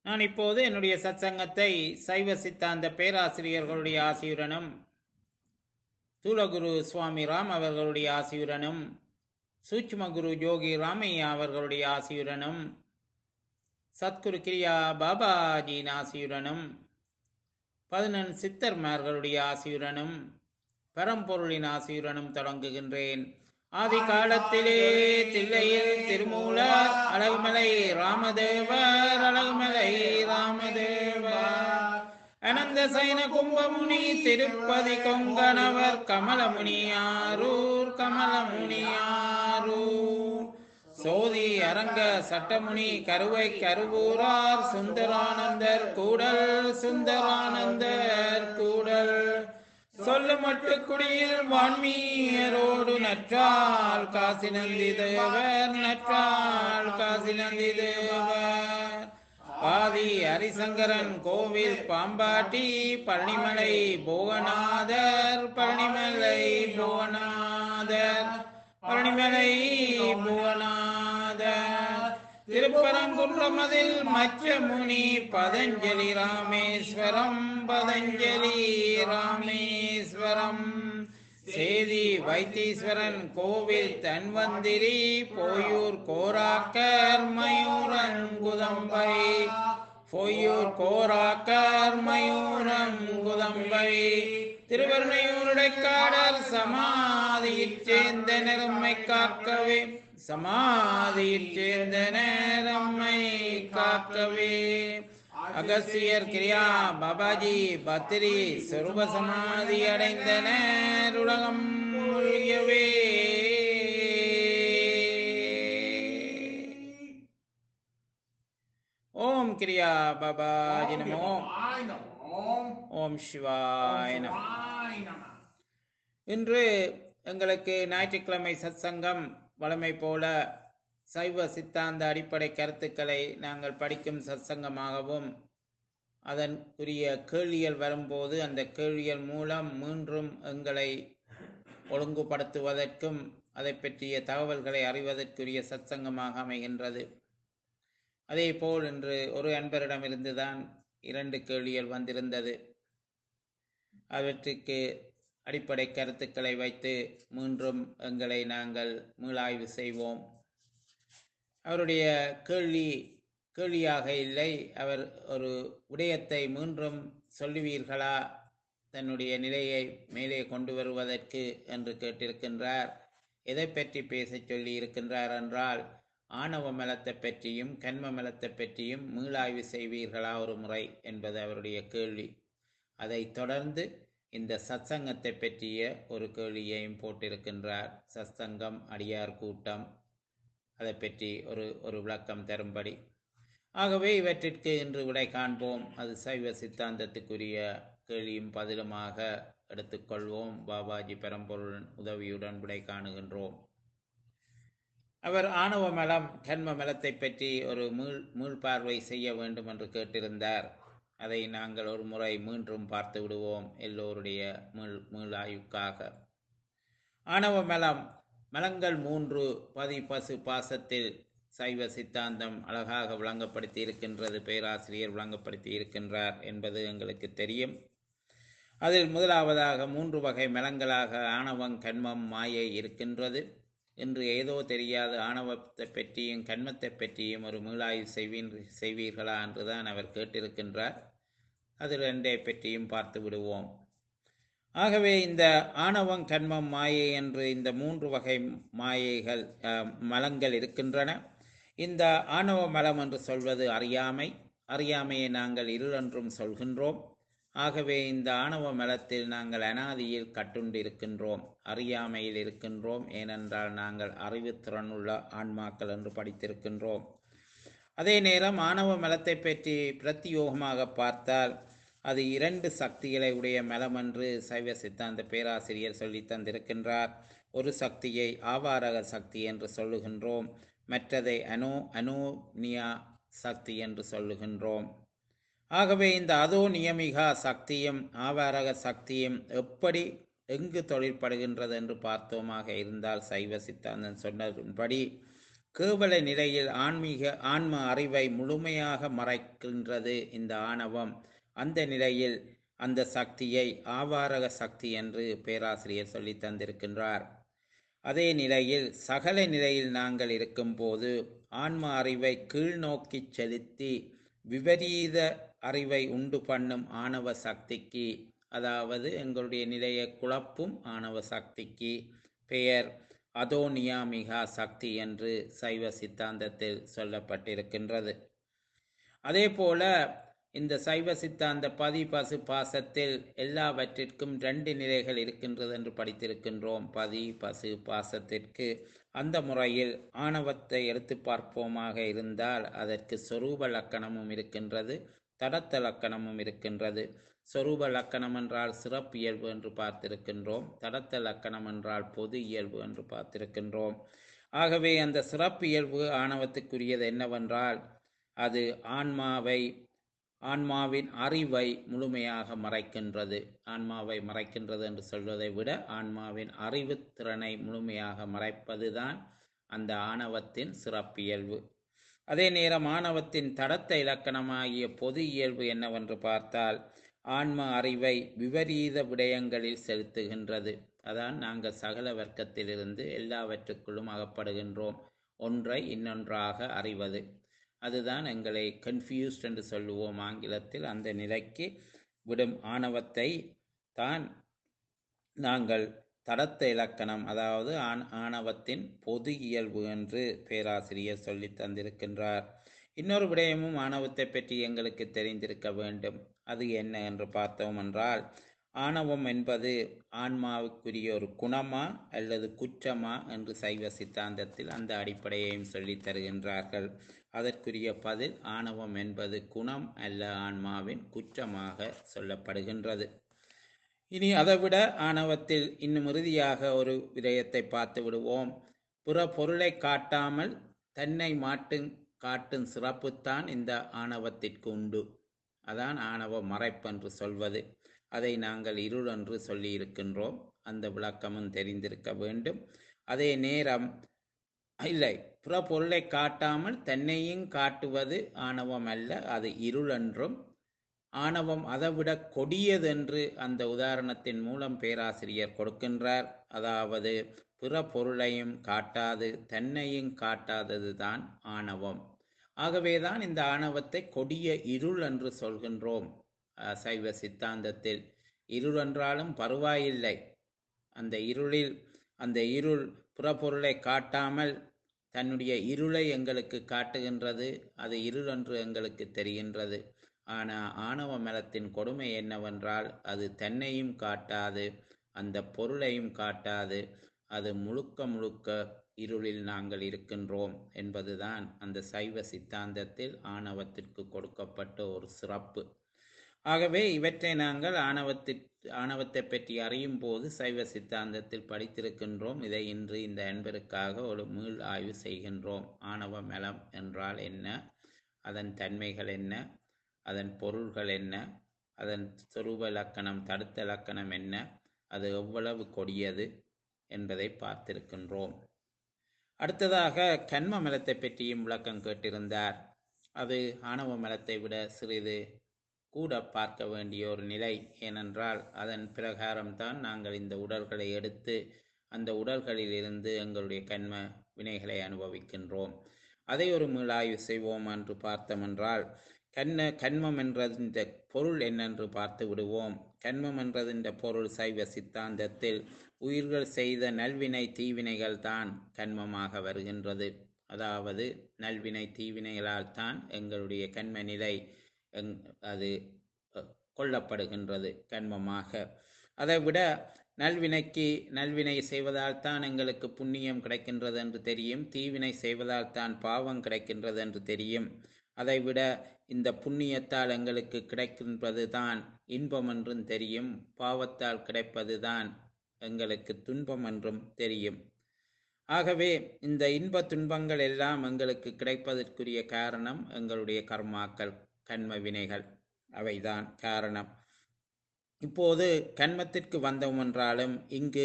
நான் இப்போது என்னுடைய சத்சங்கத்தை சைவ சித்தாந்த பேராசிரியர்களுடைய ஆசியுடனும் தூலகுரு சுவாமி ராம் அவர்களுடைய ஆசியுடனும் சூட்சும குரு ஜோகி ராமையா அவர்களுடைய ஆசியுடனும் சத்குரு கிரியா பாபாஜியின் ஆசியுடனும் பதினெண் சித்தர்மார்களுடைய ஆசியுடனும் பரம்பொருளின் ஆசியுடனும் தொடங்குகின்றேன் ஆதி காலத்திலே தில்லையில் திருமூலர் அழகுமலை ராமதேவர் அழகுமலை ராமதேவர் அனந்த சைன கும்பமுனி திருப்பதி கொங்கணவர் கமலமுனியாரூர் கமலமுனியாரூர் சோதி அரங்க சட்டமுனி கருவை கருவூரார் சுந்தரானந்தர் கூடல் சுந்தரானந்தர் கூடல் சொல்லு மட்டு குடியில் வான்மீயரோடு நற்றால் காசி நந்தி தேவர் நற்றால் காசி நந்தி தேவர் பாதி ஹரிசங்கரன் கோவில் பாம்பாட்டி பழனிமலை புவனாதர் பழனிமலை புவனாதர் பழனிமலை புவனாதர் திருப்பரங்குன்றமதில் மச்ச முனி பதஞ்சலி ராமேஸ்வரம் பதஞ்சலி ராமேஸ்வரம் சேதி வைத்தீஸ்வரன் கோவில் தன்வந்திரி போயூர் கோராக்கர் மயூரங்குதம்பை பொய்யூர் கோராக்கர் மயூரங்குதம்பை திருவருணையூருடைக்காடர் சமாதியிற் சேர்ந்த நெருமை காக்கவே சமாதியிற் சேர்ந்த நேரம்மை காக்கவே அகஸ்தியர் கிரியா பாபாஜி பத்திரி சொருப சமாதி அடைந்தனர் உலகம் மூழ்கியவே ஓம் கிரியா பாபாஜி நமோ ஓம் சிவாய நமோ இன்று எங்களுக்கு ஞாயிற்றுக்கிழமை சத்சங்கம் வழமை போல சைவ சித்தாந்த அடிப்படை கருத்துக்களை நாங்கள் படிக்கும் சத்சங்கமாகவும் அதன் உரிய கேள்வியல் வரும்போது அந்த கேள்வியல் மூலம் மீண்டும் எங்களை ஒழுங்குபடுத்துவதற்கும் அதை பற்றிய தகவல்களை அறிவதற்குரிய சத்சங்கமாக அமைகின்றது அதேபோல் இன்று ஒரு அன்பரிடமிருந்து தான் இரண்டு கேள்விகள் வந்திருந்தது அவற்றுக்கு அடிப்படை கருத்துக்களை வைத்து மீண்டும் எங்களை நாங்கள் மீளாய்வு செய்வோம் அவருடைய கேள்வி கேள்வியாக இல்லை அவர் ஒரு விடயத்தை மீண்டும் சொல்லுவீர்களா தன்னுடைய நிலையை மேலே கொண்டு வருவதற்கு என்று கேட்டிருக்கின்றார் எதை பற்றி பேசச் சொல்லி இருக்கின்றார் என்றால் ஆணவ மலத்தை பற்றியும் கண்ம மலத்தை பற்றியும் மீளாய்வு செய்வீர்களா ஒரு முறை என்பது அவருடைய கேள்வி அதை தொடர்ந்து இந்த சத்சங்கத்தை பற்றிய ஒரு கேள்வியையும் போட்டிருக்கின்றார் சத்சங்கம் அடியார் கூட்டம் அதை பற்றி ஒரு ஒரு விளக்கம் தரும்படி ஆகவே இவற்றிற்கு இன்று விடை காண்போம் அது சைவ சித்தாந்தத்துக்குரிய கேள்வியும் பதிலுமாக எடுத்துக்கொள்வோம் பாபாஜி பெரம்பொருள் உதவியுடன் விடை காணுகின்றோம் அவர் ஆணவ மலம் கண்ம மலத்தை பற்றி ஒரு மீள் மீள்பார்வை செய்ய வேண்டும் என்று கேட்டிருந்தார் அதை நாங்கள் ஒரு முறை மீண்டும் பார்த்து விடுவோம் எல்லோருடைய மீள் மீளாய்வுக்காக ஆணவ மலம் மலங்கள் மூன்று பதி பசு பாசத்தில் சைவ சித்தாந்தம் அழகாக விளங்கப்படுத்தி இருக்கின்றது பேராசிரியர் விளங்கப்படுத்தி இருக்கின்றார் என்பது எங்களுக்கு தெரியும் அதில் முதலாவதாக மூன்று வகை மலங்களாக ஆணவம் கண்மம் மாயை இருக்கின்றது இன்று ஏதோ தெரியாத ஆணவத்தை பற்றியும் கண்மத்தை பற்றியும் ஒரு மீளாய்வு செய்வீன் செய்வீர்களா என்றுதான் அவர் கேட்டிருக்கின்றார் அது ரெண்டை பற்றியும் பார்த்து விடுவோம் ஆகவே இந்த ஆணவம் கண்மம் மாயை என்று இந்த மூன்று வகை மாயைகள் மலங்கள் இருக்கின்றன இந்த ஆணவ மலம் என்று சொல்வது அறியாமை அறியாமையை நாங்கள் இருள் என்றும் சொல்கின்றோம் ஆகவே இந்த ஆணவ மலத்தில் நாங்கள் அனாதியில் கட்டுண்டு இருக்கின்றோம் அறியாமையில் இருக்கின்றோம் ஏனென்றால் நாங்கள் அறிவுத்திறனுள்ள ஆன்மாக்கள் என்று படித்திருக்கின்றோம் அதே நேரம் ஆணவ மலத்தை பற்றி பிரத்தியோகமாக பார்த்தால் அது இரண்டு சக்திகளை உடைய மலம் என்று சைவ சித்தாந்த பேராசிரியர் சொல்லி தந்திருக்கின்றார் ஒரு சக்தியை ஆவாரக சக்தி என்று சொல்லுகின்றோம் மற்றதை அனோ அனோனியா சக்தி என்று சொல்லுகின்றோம் ஆகவே இந்த அதோ நியமிகா சக்தியும் ஆவாரக சக்தியும் எப்படி எங்கு தொழிற்படுகின்றது என்று பார்த்தோமாக இருந்தால் சைவ சித்தாந்தன் சொன்னபடி கேவல நிலையில் ஆன்மீக ஆன்ம அறிவை முழுமையாக மறைக்கின்றது இந்த ஆணவம் அந்த நிலையில் அந்த சக்தியை ஆவாரக சக்தி என்று பேராசிரியர் சொல்லி தந்திருக்கின்றார் அதே நிலையில் சகல நிலையில் நாங்கள் இருக்கும்போது ஆன்ம அறிவை கீழ்நோக்கி செலுத்தி விபரீத அறிவை உண்டு பண்ணும் ஆணவ சக்திக்கு அதாவது எங்களுடைய நிலையை குழப்பும் ஆணவ சக்திக்கு பெயர் அதோனியாமிகா சக்தி என்று சைவ சித்தாந்தத்தில் சொல்லப்பட்டிருக்கின்றது அதே போல இந்த சைவ சித்தாந்த பதி பசு பாசத்தில் எல்லாவற்றிற்கும் ரெண்டு நிலைகள் இருக்கின்றது என்று படித்திருக்கின்றோம் பதி பசு பாசத்திற்கு அந்த முறையில் ஆணவத்தை எடுத்து பார்ப்போமாக இருந்தால் அதற்கு சொரூப லக்கணமும் இருக்கின்றது தடத்த லக்கணமும் இருக்கின்றது சொரூப லக்கணம் என்றால் சிறப்பியல்பு என்று பார்த்திருக்கின்றோம் தடத்த லக்கணம் என்றால் பொது இயல்பு என்று பார்த்திருக்கின்றோம் ஆகவே அந்த சிறப்பியல்பு ஆணவத்துக்குரியது என்னவென்றால் அது ஆன்மாவை ஆன்மாவின் அறிவை முழுமையாக மறைக்கின்றது ஆன்மாவை மறைக்கின்றது என்று சொல்வதை விட ஆன்மாவின் அறிவு திறனை முழுமையாக மறைப்பதுதான் அந்த ஆணவத்தின் சிறப்பியல்பு அதே நேரம் ஆணவத்தின் தடத்த இலக்கணமாகிய பொது இயல்பு என்னவென்று பார்த்தால் ஆன்ம அறிவை விபரீத விடயங்களில் செலுத்துகின்றது அதான் நாங்கள் சகல வர்க்கத்திலிருந்து எல்லாவற்றுக்குள்ளும் அகப்படுகின்றோம் ஒன்றை இன்னொன்றாக அறிவது அதுதான் எங்களை கன்ஃபியூஸ்ட் என்று சொல்லுவோம் ஆங்கிலத்தில் அந்த நிலைக்கு விடும் ஆணவத்தை தான் நாங்கள் தடத்த இலக்கணம் அதாவது ஆண் ஆணவத்தின் பொது இயல்பு என்று பேராசிரியர் சொல்லி தந்திருக்கின்றார் இன்னொரு விடயமும் ஆணவத்தை பற்றி எங்களுக்கு தெரிந்திருக்க வேண்டும் அது என்ன என்று பார்த்தோம் என்றால் ஆணவம் என்பது ஆன்மாவுக்குரிய ஒரு குணமா அல்லது குற்றமா என்று சைவ சித்தாந்தத்தில் அந்த அடிப்படையையும் சொல்லித் தருகின்றார்கள் அதற்குரிய பதில் ஆணவம் என்பது குணம் அல்ல ஆன்மாவின் குற்றமாக சொல்லப்படுகின்றது இனி அதைவிட ஆணவத்தில் இன்னும் இறுதியாக ஒரு விடயத்தை பார்த்து விடுவோம் புற பொருளை காட்டாமல் தன்னை மாட்டும் காட்டும் சிறப்புத்தான் இந்த ஆணவத்திற்கு உண்டு அதான் ஆணவ மறைப்பென்று சொல்வது அதை நாங்கள் இருள் என்று சொல்லி இருக்கின்றோம் அந்த விளக்கமும் தெரிந்திருக்க வேண்டும் அதே நேரம் இல்லை புற பொருளை காட்டாமல் தன்னையும் காட்டுவது ஆணவம் அல்ல அது இருள் என்றும் ஆணவம் அதைவிட கொடியதென்று அந்த உதாரணத்தின் மூலம் பேராசிரியர் கொடுக்கின்றார் அதாவது பிற பொருளையும் காட்டாது தன்னையும் காட்டாதது தான் ஆணவம் ஆகவேதான் இந்த ஆணவத்தை கொடிய இருள் என்று சொல்கின்றோம் அஹ், சைவ சித்தாந்தத்தில் இருள் என்றாலும் பருவாயில்லை அந்த இருளில் அந்த இருள் புறப்பொருளை காட்டாமல் தன்னுடைய இருளை எங்களுக்கு காட்டுகின்றது அது இருள் என்று எங்களுக்கு தெரிகின்றது ஆனால் ஆணவ மலத்தின் கொடுமை என்னவென்றால் அது தன்னையும் காட்டாது அந்த பொருளையும் காட்டாது அது முழுக்க முழுக்க இருளில் நாங்கள் இருக்கின்றோம் என்பதுதான் அந்த சைவ சித்தாந்தத்தில் ஆணவத்திற்கு கொடுக்கப்பட்ட ஒரு சிறப்பு ஆகவே இவற்றை நாங்கள் ஆணவத்திற் ஆணவத்தை பற்றி அறியும் போது சைவ சித்தாந்தத்தில் படித்திருக்கின்றோம் இதை இன்று இந்த அன்பருக்காக ஒரு மீள் ஆய்வு செய்கின்றோம் ஆணவ மலம் என்றால் என்ன அதன் தன்மைகள் என்ன அதன் பொருள்கள் என்ன அதன் சொரூப லக்கணம் தடுத்த லக்கணம் என்ன அது எவ்வளவு கொடியது என்பதை பார்த்திருக்கின்றோம் அடுத்ததாக கண்ம மலத்தை பற்றியும் விளக்கம் கேட்டிருந்தார் அது ஆணவ மலத்தை விட சிறிது கூட பார்க்க வேண்டிய ஒரு நிலை ஏனென்றால் அதன் பிரகாரம்தான் நாங்கள் இந்த உடல்களை எடுத்து அந்த உடல்களில் இருந்து எங்களுடைய கண்ம வினைகளை அனுபவிக்கின்றோம் அதை ஒரு மீளாய்வு செய்வோம் என்று பார்த்தோமென்றால் கண்ண கண்மம் என்றதின் பொருள் என்னென்று பார்த்து விடுவோம் கண்மம் என்றதின் பொருள் சைவ சித்தாந்தத்தில் உயிர்கள் செய்த நல்வினை தீவினைகள் தான் கண்மமாக வருகின்றது அதாவது நல்வினை தீவினைகளால் தான் எங்களுடைய கண்ம நிலை எங் அது அ, கொள்ளப்படுகின்றது கண்மமாக அதை விட நல்வினைக்கு நல்வினை செய்வதால் தான் எங்களுக்கு புண்ணியம் கிடைக்கின்றது என்று தெரியும் தீவினை செய்வதால் தான் பாவம் கிடைக்கின்றது என்று தெரியும் அதைவிட இந்த புண்ணியத்தால் எங்களுக்கு கிடைக்கின்றது தான் இன்பம் என்றும் தெரியும் பாவத்தால் கிடைப்பது தான் எங்களுக்கு துன்பம் என்றும் தெரியும் ஆகவே இந்த இன்ப துன்பங்கள் எல்லாம் எங்களுக்கு கிடைப்பதற்குரிய காரணம் எங்களுடைய கர்மாக்கள் கண்ம வினைகள் அவைதான் காரணம் இப்போது கண்மத்திற்கு வந்தோம் என்றாலும் இங்கு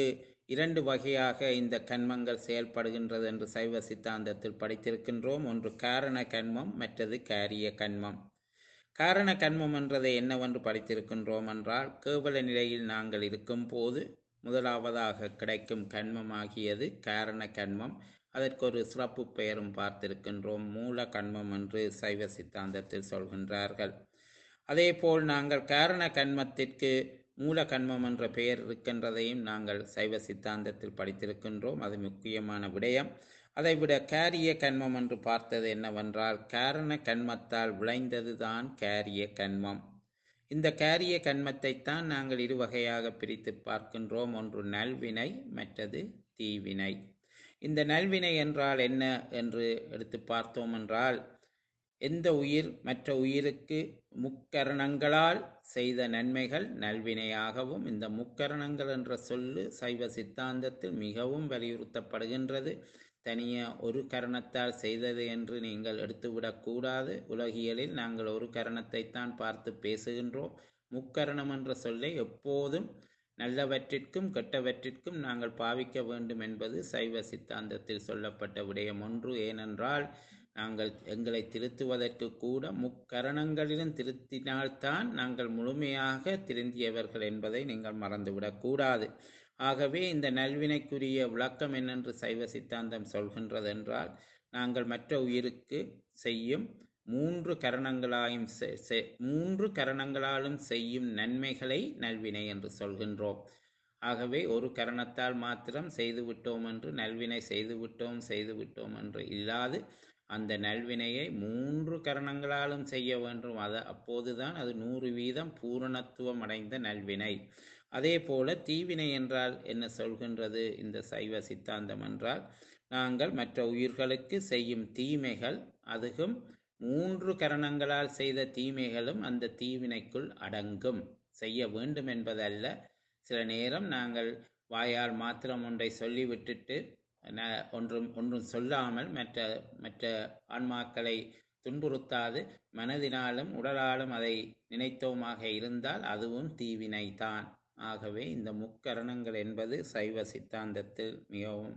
இரண்டு வகையாக இந்த கண்மங்கள் செயல்படுகின்றது என்று சைவ சித்தாந்தத்தில் படித்திருக்கின்றோம் ஒன்று காரண கண்மம் மற்றது காரிய கண்மம் காரண கண்மம் என்றதை என்னவென்று படித்திருக்கின்றோம் என்றால் கேவல நிலையில் நாங்கள் இருக்கும் போது முதலாவதாக கிடைக்கும் கண்மமாகியது காரண கண்மம் அதற்கு ஒரு சிறப்பு பெயரும் பார்த்திருக்கின்றோம் மூல கண்மம் என்று சைவ சித்தாந்தத்தில் சொல்கின்றார்கள் அதேபோல் நாங்கள் காரண கண்மத்திற்கு மூல கண்மம் என்ற பெயர் இருக்கின்றதையும் நாங்கள் சைவ சித்தாந்தத்தில் படித்திருக்கின்றோம் அது முக்கியமான விடயம் அதைவிட காரிய கண்மம் என்று பார்த்தது என்னவென்றால் காரண கண்மத்தால் விளைந்ததுதான் காரிய கண்மம் இந்த காரிய கண்மத்தைத்தான் நாங்கள் இரு வகையாக பிரித்து பார்க்கின்றோம் ஒன்று நல்வினை மற்றது தீவினை இந்த நல்வினை என்றால் என்ன என்று எடுத்து பார்த்தோம் என்றால் எந்த உயிர் மற்ற உயிருக்கு முக்கரணங்களால் செய்த நன்மைகள் நல்வினையாகவும் இந்த முக்கரணங்கள் என்ற சொல்லு சைவ சித்தாந்தத்தில் மிகவும் வலியுறுத்தப்படுகின்றது தனிய ஒரு கரணத்தால் செய்தது என்று நீங்கள் எடுத்துவிடக்கூடாது உலகியலில் நாங்கள் ஒரு கரணத்தைத்தான் பார்த்து பேசுகின்றோம் முக்கரணம் என்ற சொல்லை எப்போதும் நல்லவற்றிற்கும் கெட்டவற்றிற்கும் நாங்கள் பாவிக்க வேண்டும் என்பது சைவ சித்தாந்தத்தில் சொல்லப்பட்ட விடயம் ஒன்று ஏனென்றால் நாங்கள் எங்களை திருத்துவதற்கு கூட முக்கரணங்களிலும் திருத்தினால்தான் நாங்கள் முழுமையாக திருந்தியவர்கள் என்பதை நீங்கள் மறந்துவிடக்கூடாது ஆகவே இந்த நல்வினைக்குரிய விளக்கம் என்னென்று சைவ சித்தாந்தம் சொல்கின்றது என்றால் நாங்கள் மற்ற உயிருக்கு செய்யும் மூன்று கரணங்களாயும் மூன்று கரணங்களாலும் செய்யும் நன்மைகளை நல்வினை என்று சொல்கின்றோம் ஆகவே ஒரு கரணத்தால் மாத்திரம் செய்துவிட்டோம் என்று நல்வினை செய்துவிட்டோம் செய்துவிட்டோம் என்று இல்லாது அந்த நல்வினையை மூன்று கரணங்களாலும் செய்ய வேண்டும் அது அப்போதுதான் அது நூறு வீதம் பூரணத்துவம் அடைந்த நல்வினை அதே போல தீவினை என்றால் என்ன சொல்கின்றது இந்த சைவ சித்தாந்தம் என்றால் நாங்கள் மற்ற உயிர்களுக்கு செய்யும் தீமைகள் அதுவும் மூன்று கரணங்களால் செய்த தீமைகளும் அந்த தீவினைக்குள் அடங்கும் செய்ய வேண்டும் என்பதல்ல சில நேரம் நாங்கள் வாயால் மாத்திரம் ஒன்றை சொல்லிவிட்டுட்டு ஒன்றும் ஒன்றும் சொல்லாமல் மற்ற மற்ற ஆன்மாக்களை துன்புறுத்தாது மனதினாலும் உடலாலும் அதை நினைத்தோமாக இருந்தால் அதுவும் தீவினைதான் ஆகவே இந்த முக்கரணங்கள் என்பது சைவ சித்தாந்தத்தில் மிகவும்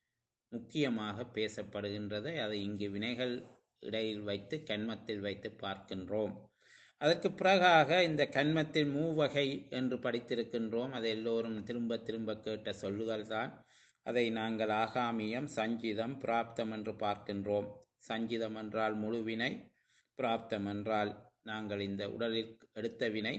முக்கியமாக பேசப்படுகின்றது அதை இங்கு வினைகள் இடையில் வைத்து கண்மத்தில் வைத்து பார்க்கின்றோம் அதற்கு பிறகாக இந்த கண்மத்தில் மூவகை என்று படித்திருக்கின்றோம் அதை எல்லோரும் திரும்ப திரும்ப கேட்ட சொல்லுகள் தான் அதை நாங்கள் ஆகாமியம் சஞ்சிதம் பிராப்தம் என்று பார்க்கின்றோம் சஞ்சிதம் என்றால் முழுவினை பிராப்தம் என்றால் நாங்கள் இந்த உடலில் எடுத்த வினை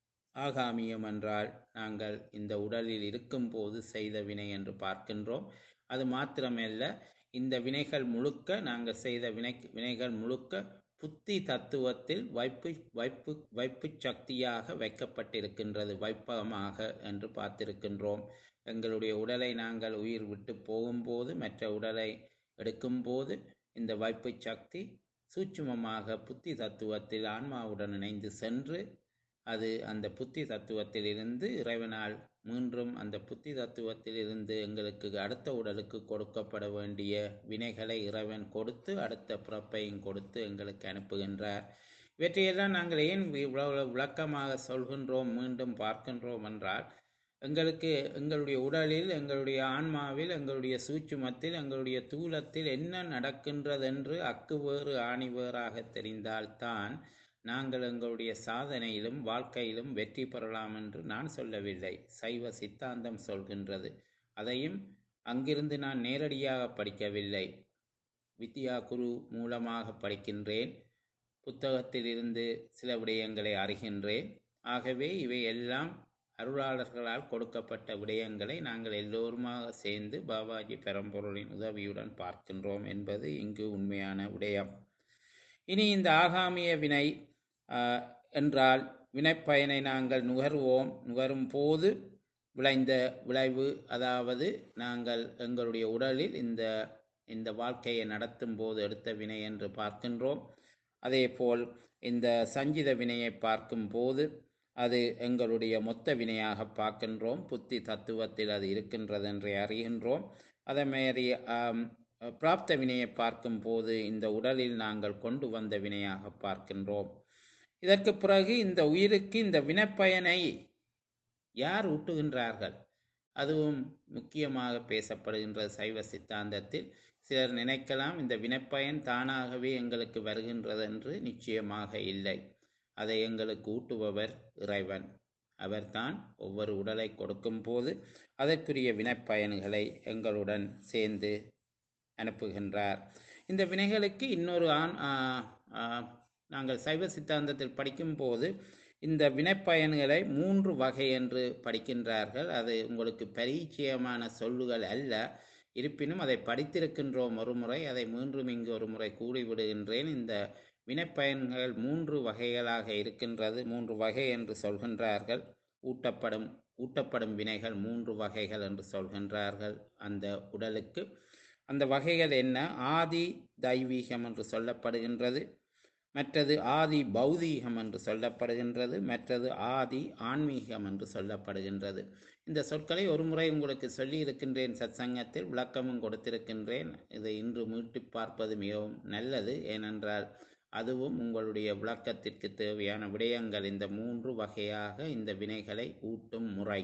ஆகாமியம் என்றால் நாங்கள் இந்த உடலில் இருக்கும்போது செய்த வினை என்று பார்க்கின்றோம் அது மாத்திரமல்ல இந்த வினைகள் முழுக்க நாங்கள் செய்த வினை வினைகள் முழுக்க புத்தி தத்துவத்தில் வைப்பு வைப்பு வைப்பு சக்தியாக வைக்கப்பட்டிருக்கின்றது வைப்பகமாக என்று பார்த்திருக்கின்றோம் எங்களுடைய உடலை நாங்கள் உயிர் விட்டு போகும்போது மற்ற உடலை எடுக்கும்போது இந்த வைப்பு சக்தி சூட்சுமமாக புத்தி தத்துவத்தில் ஆன்மாவுடன் இணைந்து சென்று அது அந்த புத்தி தத்துவத்தில் இருந்து இறைவனால் மீண்டும் அந்த புத்தி தத்துவத்தில் இருந்து எங்களுக்கு அடுத்த உடலுக்கு கொடுக்கப்பட வேண்டிய வினைகளை இறைவன் கொடுத்து அடுத்த பிறப்பையும் கொடுத்து எங்களுக்கு அனுப்புகின்றார் இவற்றையெல்லாம் நாங்கள் ஏன் இவ்வளவு விளக்கமாக சொல்கின்றோம் மீண்டும் பார்க்கின்றோம் என்றால் எங்களுக்கு எங்களுடைய உடலில் எங்களுடைய ஆன்மாவில் எங்களுடைய சூட்சுமத்தில் எங்களுடைய தூலத்தில் என்ன நடக்கின்றதென்று அக்கு வேறு ஆணி வேறாக தெரிந்தால்தான் நாங்கள் எங்களுடைய சாதனையிலும் வாழ்க்கையிலும் வெற்றி பெறலாம் என்று நான் சொல்லவில்லை சைவ சித்தாந்தம் சொல்கின்றது அதையும் அங்கிருந்து நான் நேரடியாக படிக்கவில்லை வித்யா குரு மூலமாக படிக்கின்றேன் புத்தகத்தில் இருந்து சில விடயங்களை அறிகின்றேன் ஆகவே இவை எல்லாம் அருளாளர்களால் கொடுக்கப்பட்ட விடயங்களை நாங்கள் எல்லோருமாக சேர்ந்து பாபாஜி பெரம்பொருளின் உதவியுடன் பார்க்கின்றோம் என்பது இங்கு உண்மையான விடயம் இனி இந்த ஆகாமிய வினை என்றால் வினைப்பயனை நாங்கள் நுகர்வோம் நுகரும் போது விளைந்த விளைவு அதாவது நாங்கள் எங்களுடைய உடலில் இந்த இந்த வாழ்க்கையை நடத்தும் போது எடுத்த வினை என்று பார்க்கின்றோம் அதேபோல் இந்த சஞ்சித வினையை பார்க்கும் போது அது எங்களுடைய மொத்த வினையாக பார்க்கின்றோம் புத்தி தத்துவத்தில் அது இருக்கின்றது என்று அறிகின்றோம் அதே மாதிரி பிராப்த வினையை பார்க்கும் போது இந்த உடலில் நாங்கள் கொண்டு வந்த வினையாக பார்க்கின்றோம் இதற்கு பிறகு இந்த உயிருக்கு இந்த வினைப்பயனை யார் ஊட்டுகின்றார்கள் அதுவும் முக்கியமாக பேசப்படுகின்ற சைவ சித்தாந்தத்தில் சிலர் நினைக்கலாம் இந்த வினைப்பயன் தானாகவே எங்களுக்கு வருகின்றது என்று நிச்சயமாக இல்லை அதை எங்களுக்கு ஊட்டுபவர் இறைவன் அவர்தான் ஒவ்வொரு உடலை கொடுக்கும் போது அதற்குரிய வினைப்பயன்களை எங்களுடன் சேர்ந்து அனுப்புகின்றார் இந்த வினைகளுக்கு இன்னொரு ஆண் ஆ, ஆ, நாங்கள் சைவ சித்தாந்தத்தில் படிக்கும்போது இந்த வினைப்பயன்களை மூன்று வகை என்று படிக்கின்றார்கள் அது உங்களுக்கு பரிச்சயமான சொல்லுகள் அல்ல இருப்பினும் அதை படித்திருக்கின்றோம் ஒரு முறை அதை மீண்டும் இங்கு ஒரு முறை கூறிவிடுகின்றேன் இந்த வினைப்பயன்கள் மூன்று வகைகளாக இருக்கின்றது மூன்று வகை என்று சொல்கின்றார்கள் ஊட்டப்படும் ஊட்டப்படும் வினைகள் மூன்று வகைகள் என்று சொல்கின்றார்கள் அந்த உடலுக்கு அந்த வகைகள் என்ன ஆதி தெய்வீகம் என்று சொல்லப்படுகின்றது மற்றது ஆதி பௌதீகம் என்று சொல்லப்படுகின்றது மற்றது ஆதி ஆன்மீகம் என்று சொல்லப்படுகின்றது இந்த சொற்களை ஒரு முறை உங்களுக்கு சொல்லி இருக்கின்றேன் சத்சங்கத்தில் விளக்கமும் கொடுத்திருக்கின்றேன் இதை இன்று மீட்டு பார்ப்பது மிகவும் நல்லது ஏனென்றால் அதுவும் உங்களுடைய விளக்கத்திற்கு தேவையான விடயங்கள் இந்த மூன்று வகையாக இந்த வினைகளை ஊட்டும் முறை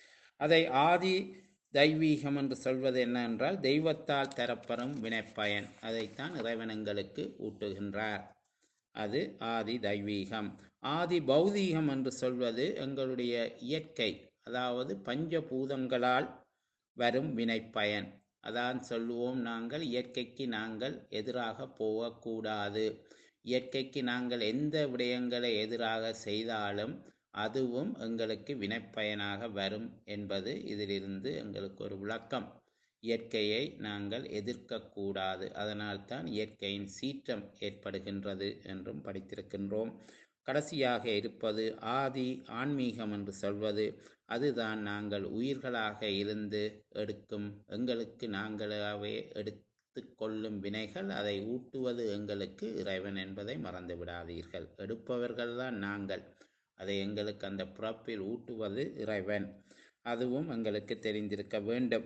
அதை ஆதி தெய்வீகம் என்று சொல்வது என்ன என்றால் தெய்வத்தால் தரப்பெறும் வினைப்பயன் அதைத்தான் இறைவன் எங்களுக்கு ஊட்டுகின்றார் அது ஆதி தெய்வீகம் ஆதி பௌதீகம் என்று சொல்வது எங்களுடைய இயற்கை அதாவது பஞ்சபூதங்களால் வரும் வினைப்பயன் அதான் சொல்லுவோம் நாங்கள் இயற்கைக்கு நாங்கள் எதிராக போகக்கூடாது இயற்கைக்கு நாங்கள் எந்த விடயங்களை எதிராக செய்தாலும் அதுவும் எங்களுக்கு வினைப்பயனாக வரும் என்பது இதிலிருந்து எங்களுக்கு ஒரு விளக்கம் இயற்கையை நாங்கள் எதிர்க்கக்கூடாது அதனால்தான் இயற்கையின் சீற்றம் ஏற்படுகின்றது என்றும் படித்திருக்கின்றோம் கடைசியாக இருப்பது ஆதி ஆன்மீகம் என்று சொல்வது அதுதான் நாங்கள் உயிர்களாக இருந்து எடுக்கும் எங்களுக்கு நாங்களாகவே எடுத்து கொள்ளும் வினைகள் அதை ஊட்டுவது எங்களுக்கு இறைவன் என்பதை மறந்து விடாதீர்கள் எடுப்பவர்கள்தான் நாங்கள் அதை எங்களுக்கு அந்த பிறப்பில் ஊட்டுவது இறைவன் அதுவும் எங்களுக்கு தெரிந்திருக்க வேண்டும்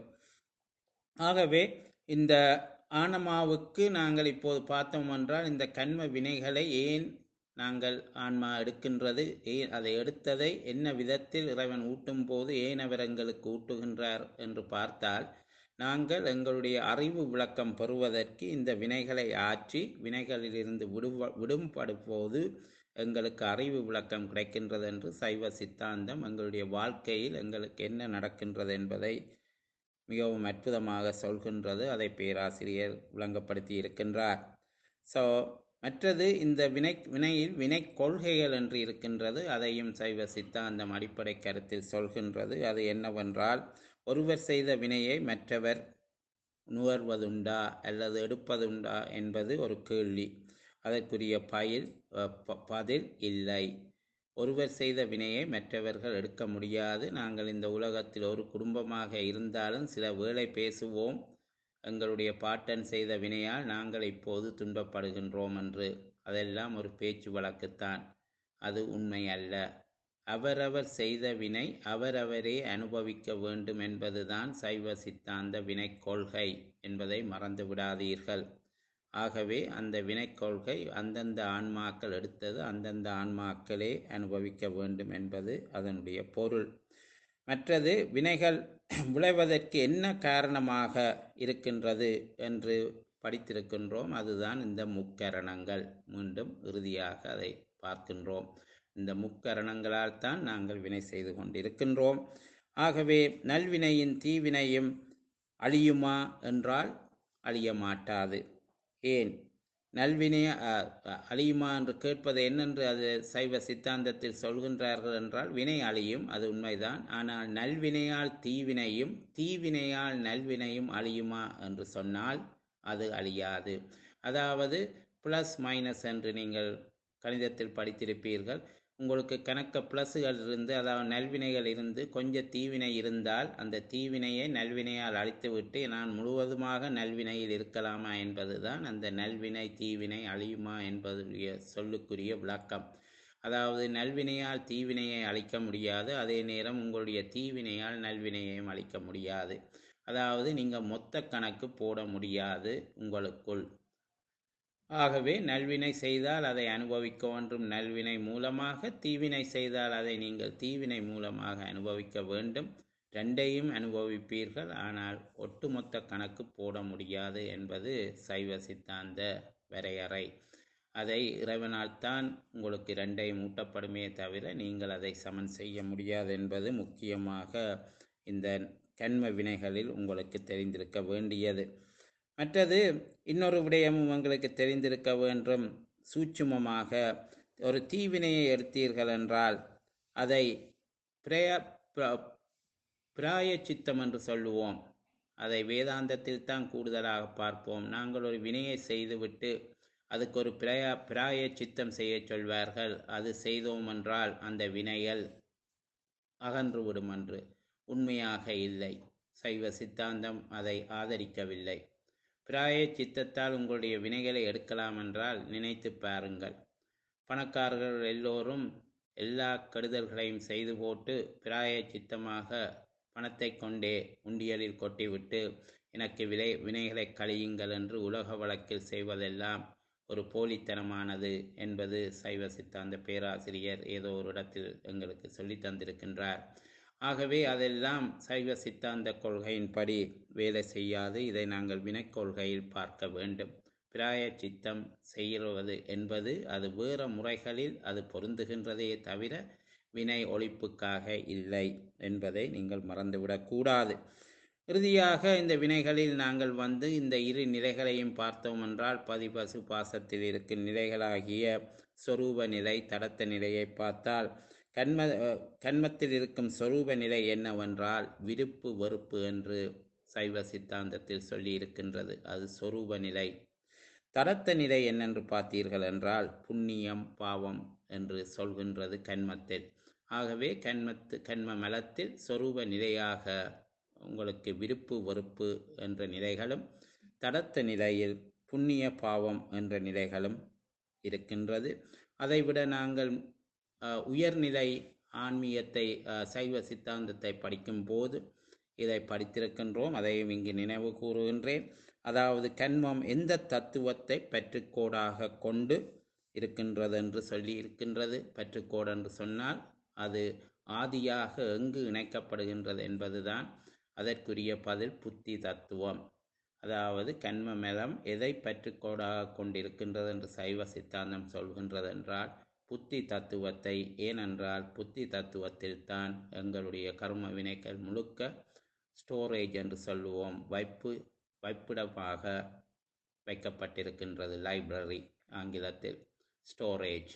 ஆகவே இந்த ஆனமாவுக்கு நாங்கள் இப்போது பார்த்தோம் என்றால் இந்த கண்ம வினைகளை ஏன் நாங்கள் ஆன்மா எடுக்கின்றது ஏன் அதை எடுத்ததை என்ன விதத்தில் இறைவன் ஊட்டும் போது ஏன் அவர் எங்களுக்கு ஊட்டுகின்றார் என்று பார்த்தால் நாங்கள் எங்களுடைய அறிவு விளக்கம் பெறுவதற்கு இந்த வினைகளை ஆற்றி வினைகளிலிருந்து விடுவ விடுபடும்போது எங்களுக்கு அறிவு விளக்கம் கிடைக்கின்றது என்று சைவ சித்தாந்தம் எங்களுடைய வாழ்க்கையில் எங்களுக்கு என்ன நடக்கின்றது என்பதை மிகவும் அற்புதமாக சொல்கின்றது அதை பேராசிரியர் விளங்கப்படுத்தி இருக்கின்றார் ஸோ மற்றது இந்த வினை வினையில் வினை கொள்கைகள் என்று இருக்கின்றது அதையும் சைவ சித்தாந்தம் அடிப்படை கருத்தில் சொல்கின்றது அது என்னவென்றால் ஒருவர் செய்த வினையை மற்றவர் நுகர்வதுண்டா அல்லது எடுப்பதுண்டா என்பது ஒரு கேள்வி அதற்குரிய பயில் அஹ், ப- பதில் இல்லை ஒருவர் செய்த வினையை மற்றவர்கள் எடுக்க முடியாது நாங்கள் இந்த உலகத்தில் ஒரு குடும்பமாக இருந்தாலும் சில வேளை பேசுவோம் எங்களுடைய பாட்டன் செய்த வினையால் நாங்கள் இப்போது துன்பப்படுகின்றோம் என்று அதெல்லாம் ஒரு பேச்சு வழக்குத்தான் அது உண்மை அல்ல அவரவர் செய்த வினை அவரவரே அனுபவிக்க வேண்டும் என்பதுதான் சைவ சித்தாந்த வினை கொள்கை என்பதை மறந்து விடாதீர்கள் ஆகவே அந்த வினை கொள்கை அந்தந்த ஆன்மாக்கள் எடுத்தது அந்தந்த ஆன்மாக்களே அனுபவிக்க வேண்டும் என்பது அதனுடைய பொருள் மற்றது வினைகள் விளைவதற்கு என்ன காரணமாக இருக்கின்றது என்று படித்திருக்கின்றோம் அதுதான் இந்த முக்கரணங்கள் மீண்டும் இறுதியாக அதை பார்க்கின்றோம் இந்த முக்கரணங்களால் தான் நாங்கள் வினை செய்து கொண்டிருக்கின்றோம் ஆகவே நல்வினையின் தீவினையும் அழியுமா என்றால் அழிய மாட்டாது ஏன் நல்வினை அ- அ- அழியுமா என்று கேட்பது என்னென்று அது சைவ சித்தாந்தத்தில் சொல்கின்றார்கள் என்றால் வினை அழியும் அது உண்மைதான் ஆனால் நல்வினையால் தீவினையும் தீவினையால் நல்வினையும் அழியுமா என்று சொன்னால் அது அழியாது அதாவது ப்ளஸ் மைனஸ் என்று நீங்கள் கணிதத்தில் படித்திருப்பீர்கள் உங்களுக்கு கணக்க ப்ளஸ்கள் இருந்து அதாவது நல்வினைகள் இருந்து கொஞ்சம் தீவினை இருந்தால் அந்த தீவினையை நல்வினையால் அழித்துவிட்டு நான் முழுவதுமாக நல்வினையில் இருக்கலாமா என்பதுதான் அந்த நல்வினை தீவினை அழியுமா என்பதுடைய சொல்லுக்குரிய விளக்கம் அதாவது நல்வினையால் தீவினையை அழிக்க முடியாது அதே நேரம் உங்களுடைய தீவினையால் நல்வினையையும் அழிக்க முடியாது அதாவது நீங்கள் மொத்த கணக்கு போட முடியாது உங்களுக்குள் ஆகவே நல்வினை செய்தால் அதை அனுபவிக்க ஒன்றும் நல்வினை மூலமாக தீவினை செய்தால் அதை நீங்கள் தீவினை மூலமாக அனுபவிக்க வேண்டும் ரெண்டையும் அனுபவிப்பீர்கள் ஆனால் ஒட்டுமொத்த கணக்கு போட முடியாது என்பது சைவ சித்தாந்த வரையறை அதை இறைவனால் தான் உங்களுக்கு ரெண்டையும் ஊட்டப்படுமே தவிர நீங்கள் அதை சமன் செய்ய முடியாது என்பது முக்கியமாக இந்த கண்ம வினைகளில் உங்களுக்கு தெரிந்திருக்க வேண்டியது மற்றது இன்னொரு விடயமும் உங்களுக்கு தெரிந்திருக்க வேண்டும் சூட்சுமமாக ஒரு தீவினையை எடுத்தீர்கள் என்றால் அதை பிரய பிர- பிராய சித்தம் என்று சொல்லுவோம் அதை வேதாந்தத்தில் தான் கூடுதலாக பார்ப்போம் நாங்கள் ஒரு வினையை செய்துவிட்டு அதுக்கு ஒரு பிரய பிராய சித்தம் செய்ய சொல்வார்கள் அது செய்தோம் என்றால் அந்த வினைகள் அகன்று விடும் என்று உண்மையாக இல்லை சைவ சித்தாந்தம் அதை ஆதரிக்கவில்லை பிராய சித்தத்தால் உங்களுடைய வினைகளை எடுக்கலாம் என்றால் நினைத்து பாருங்கள் பணக்காரர்கள் எல்லோரும் எல்லா கெடுதல்களையும் செய்து போட்டு பிராய சித்தமாக பணத்தை கொண்டே உண்டியலில் கொட்டிவிட்டு எனக்கு விலை வினைகளை கழியுங்கள் என்று உலக வழக்கில் செய்வதெல்லாம் ஒரு போலித்தனமானது என்பது சைவ சித்தாந்த பேராசிரியர் ஏதோ ஒரு இடத்தில் எங்களுக்கு சொல்லித் தந்திருக்கின்றார் ஆகவே அதெல்லாம் சைவ சித்தாந்த கொள்கையின்படி வேலை செய்யாது இதை நாங்கள் வினைக் கொள்கையில் பார்க்க வேண்டும் பிராய சித்தம் செய்கிறது என்பது அது வேறு முறைகளில் அது பொருந்துகின்றதே தவிர வினை ஒழிப்புக்காக இல்லை என்பதை நீங்கள் மறந்துவிடக்கூடாது இறுதியாக இந்த வினைகளில் நாங்கள் வந்து இந்த இரு நிலைகளையும் பார்த்தோம் என்றால் பதிபசு பாசத்தில் இருக்கும் நிலைகளாகிய சொரூப நிலை தடத்த நிலையை பார்த்தால் கண்ம அஹ், கண்மத்தில் இருக்கும் சொரூப நிலை என்னவென்றால் விருப்பு வெறுப்பு என்று சைவ சித்தாந்தத்தில் சொல்லி இருக்கின்றது அது சொரூப நிலை தடத்த நிலை என்னென்று பார்த்தீர்கள் என்றால் புண்ணியம் பாவம் என்று சொல்கின்றது கண்மத்தில் ஆகவே கண்மத்து கண்ம மலத்தில் சொரூப நிலையாக உங்களுக்கு விருப்பு வெறுப்பு என்ற நிலைகளும் தடத்த நிலையில் புண்ணிய பாவம் என்ற நிலைகளும் இருக்கின்றது அதைவிட நாங்கள் அஹ், உயர்நிலை ஆன்மீகத்தை அஹ், சைவ சித்தாந்தத்தை படிக்கும் போது இதை படித்திருக்கின்றோம் அதையும் இங்கு நினைவு கூறுகின்றேன் அதாவது கண்மம் எந்த தத்துவத்தை பற்றுக்கோடாக கொண்டு இருக்கின்றது என்று சொல்லி இருக்கின்றது பற்றுக்கோடு என்று சொன்னால் அது ஆதியாக எங்கு இணைக்கப்படுகின்றது என்பதுதான் அதற்குரிய பதில் புத்தி தத்துவம் அதாவது கண்ம மலம் எதை பற்றுக்கோடாக கொண்டிருக்கின்றது என்று சைவ சித்தாந்தம் சொல்கின்றது என்றால் புத்தி தத்துவத்தை ஏனென்றால் புத்தி தத்துவத்தில் தான் எங்களுடைய கர்ம வினைகள் முழுக்க ஸ்டோரேஜ் என்று சொல்லுவோம் வைப்பு வைப்பிடமாக வைக்கப்பட்டிருக்கின்றது லைப்ரரி ஆங்கிலத்தில் ஸ்டோரேஜ்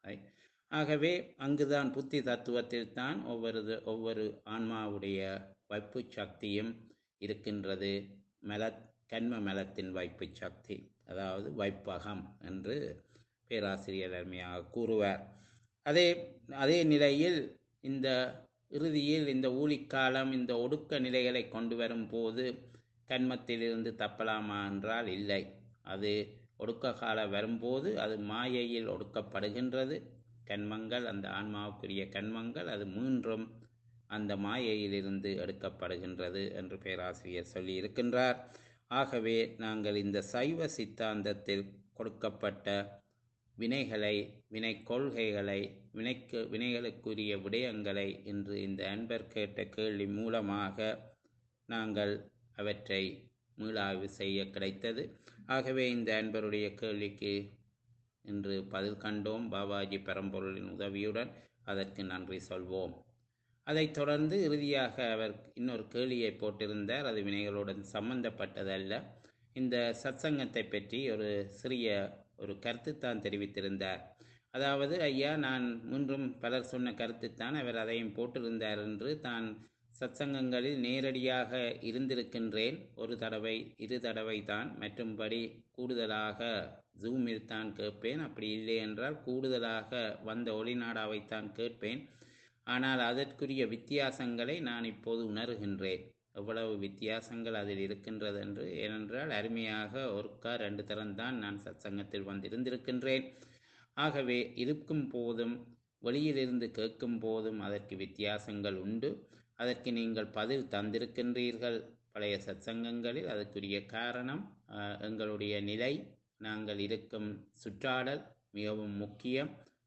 ஆகவே அங்குதான் புத்தி தத்துவத்தில் தான் ஒவ்வொரு ஒவ்வொரு ஆன்மாவுடைய வைப்பு சக்தியும் இருக்கின்றது மல கண்ம மலத்தின் வைப்பு சக்தி அதாவது வைப்பகம் என்று பேராசிரியர் அருமையாக கூறுவார் அதே அதே நிலையில் இந்த இறுதியில் இந்த ஊழிக்காலம் இந்த ஒடுக்க நிலைகளை கொண்டு வரும்போது கண்மத்திலிருந்து தப்பலாமா என்றால் இல்லை அது ஒடுக்க காலம் வரும்போது அது மாயையில் ஒடுக்கப்படுகின்றது கண்மங்கள் அந்த ஆன்மாவுக்குரிய கண்மங்கள் அது மீண்டும் அந்த மாயையிலிருந்து எடுக்கப்படுகின்றது என்று பேராசிரியர் சொல்லி இருக்கின்றார் ஆகவே நாங்கள் இந்த சைவ சித்தாந்தத்தில் கொடுக்கப்பட்ட வினைகளை வினை கொள்கைகளை வினைக்கு வினைகளுக்குரிய விடயங்களை இன்று இந்த அன்பர் கேட்ட கேள்வி மூலமாக நாங்கள் அவற்றை மீளாய்வு செய்ய கிடைத்தது ஆகவே இந்த அன்பருடைய கேள்விக்கு இன்று பதில் கண்டோம் பாபாஜி பரம்பொருளின் உதவியுடன் அதற்கு நன்றி சொல்வோம் அதைத் தொடர்ந்து இறுதியாக அவர் இன்னொரு கேள்வியை போட்டிருந்தார் அது வினைகளுடன் சம்பந்தப்பட்டதல்ல இந்த சத்சங்கத்தை பற்றி ஒரு சிறிய ஒரு கருத்துத்தான் தெரிவித்திருந்தார் அதாவது ஐயா நான் முன்றும் பலர் சொன்ன கருத்துத்தான் அவர் அதையும் போட்டிருந்தார் என்று தான் சத்சங்கங்களில் நேரடியாக இருந்திருக்கின்றேன் ஒரு தடவை இரு தடவை தான் மற்றும்படி கூடுதலாக ஜூமில் தான் கேட்பேன் அப்படி இல்லை என்றால் கூடுதலாக வந்த ஒளிநாடாவைத்தான் கேட்பேன் ஆனால் அதற்குரிய வித்தியாசங்களை நான் இப்போது உணர்கின்றேன் எவ்வளவு வித்தியாசங்கள் அதில் இருக்கின்றது என்று ஏனென்றால் அருமையாக ஒருக்கா ரெண்டு தரம்தான் நான் சத்சங்கத்தில் வந்திருந்திருக்கின்றேன் ஆகவே இருக்கும் போதும் வெளியிலிருந்து கேட்கும் போதும் அதற்கு வித்தியாசங்கள் உண்டு அதற்கு நீங்கள் பதில் தந்திருக்கின்றீர்கள் பழைய சத்சங்கங்களில் அதற்குரிய காரணம் அஹ், எங்களுடைய நிலை நாங்கள் இருக்கும் சுற்றாடல் மிகவும் முக்கியம்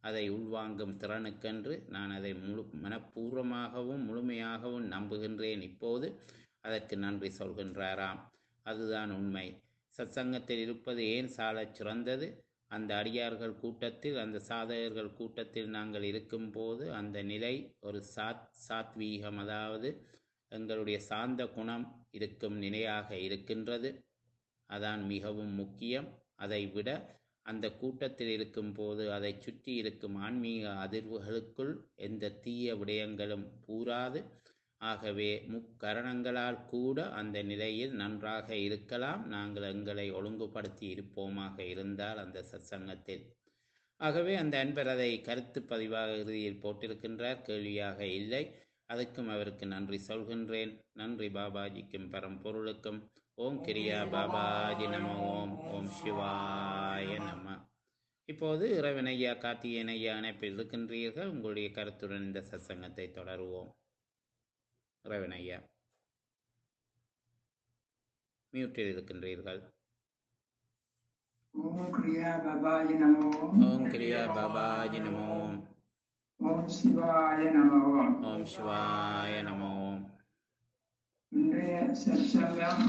அதை உள்வாங்கும் திறனுக்கென்று நான் அதை முழு மனப்பூர்வமாகவும் முழுமையாகவும் நம்புகின்றேன் இப்போது அதற்கு நன்றி சொல்கின்றாராம் அதுதான் உண்மை சத்சங்கத்தில் இருப்பது ஏன் சாலச் சிறந்தது அந்த அடியார்கள் கூட்டத்தில் அந்த சாதகர்கள் கூட்டத்தில் நாங்கள் இருக்கும்போது அந்த நிலை ஒரு சாத் சாத்வீகம் அதாவது எங்களுடைய சாந்த குணம் இருக்கும் நிலையாக இருக்கின்றது அதான் மிகவும் முக்கியம் அதை விட அந்த கூட்டத்தில் இருக்கும்போது அதை சுற்றி இருக்கும் ஆன்மீக அதிர்வுகளுக்குள் எந்த தீய விடயங்களும் பூராது ஆகவே முக்கரணங்களால் கூட அந்த நிலையில் நன்றாக இருக்கலாம் நாங்கள் எங்களை ஒழுங்குபடுத்தி இருப்போமாக இருந்தால் அந்த சத்சங்கத்தில் ஆகவே அந்த அன்பர் அதை கருத்து பதிவாக இறுதியில் போட்டிருக்கின்றார் கேள்வியாக இல்லை அதுக்கும் அவருக்கு நன்றி சொல்கின்றேன் நன்றி பாபாஜிக்கும் பரம்பொருளுக்கும் ஓம் கிரியா பாபாஜி நம ஓம் ஓம் சிவாய நம இப்போது இறைவனையா கார்த்திகேயன் ஐயா அணைப்பில் இருக்கின்றீர்கள் உங்களுடைய கருத்துடன் இந்த சத்சங்கத்தை தொடருவோம் இறைவன் ஐயா மியூட்டில் இருக்கின்றீர்கள் ஓம் கிரியா பாபாஜி நமோ ஓம் கிரியா பாபாஜி நமோ ஓம் ஓம் சிவாய நமோ ஓம் சிவாய நமோ ஓம் இன்றைய சற்சங்கம்